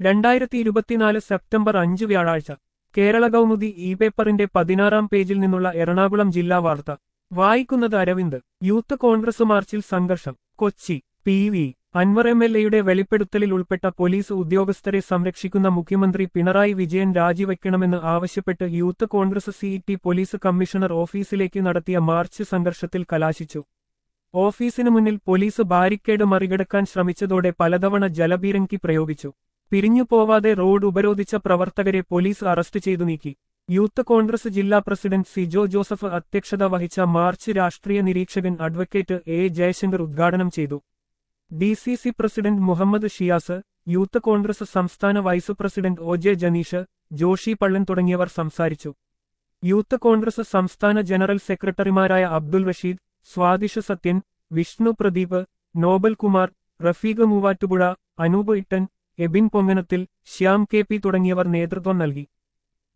രണ്ടായിരത്തി ഇരുപത്തിനാല് സെപ്റ്റംബർ അഞ്ച് വ്യാഴാഴ്ച കേരള കൗമുദി ഇ പേപ്പറിന്റെ പതിനാറാം പേജിൽ നിന്നുള്ള എറണാകുളം ജില്ലാ വാർത്ത വായിക്കുന്നത് അരവിന്ദ് യൂത്ത് കോൺഗ്രസ് മാർച്ചിൽ സംഘർഷം Kochi P V Anvar M L എയുടെ വെളിപ്പെടുത്തലിൽ ഉൾപ്പെട്ട പോലീസ് ഉദ്യോഗസ്ഥരെ സംരക്ഷിക്കുന്ന മുഖ്യമന്ത്രി പിണറായി വിജയൻ രാജിവെക്കണമെന്ന് ആവശ്യപ്പെട്ട് youth Congress CET police commissioner ഓഫീസിലേക്ക് നടത്തിയ മാർച്ച് സംഘർഷത്തിൽ കലാശിച്ചു ഓഫീസിനു മുന്നിൽ പോലീസ് ബാരിക്കേഡ് മറികടക്കാൻ ശ്രമിച്ചതോടെ പലതവണ ജലപീരങ്കി പ്രയോഗിച്ചു പിരിഞ്ഞുപോവാതെ റോഡ് ഉപരോധിച്ച പ്രവർത്തകരെ പോലീസ് അറസ്റ്റ് ചെയ്തു നീക്കി യൂത്ത് കോൺഗ്രസ് ജില്ലാ പ്രസിഡന്റ് സിജോ ജോസഫ് അധ്യക്ഷത വഹിച്ച മാർച്ച് രാഷ്ട്രീയ നിരീക്ഷകൻ അഡ്വക്കേറ്റ് എ ജയശങ്കർ ഉദ്ഘാടനം ചെയ്തു D C C president Muhammad Shiyas youth Congress സംസ്ഥാന vice president O J Janeesh Joshi Pallan തുടങ്ങിയവർ സംസാരിച്ചു യൂത്ത് കോൺഗ്രസ് സംസ്ഥാന ജനറൽ സെക്രട്ടറിമാരായ അബ്ദുൽ റഷീദ് സ്വാദിഷ സത്യൻ വിഷ്ണു പ്രദീപ് നോബൽ കുമാർ റഫീഖ് മൂവാറ്റുപുഴ അനൂപ് ഇട്ടൻ എബിൻ പൊങ്ങനത്തിൽ ശ്യാം കെ പി തുടങ്ങിയവർ നേതൃത്വം നൽകി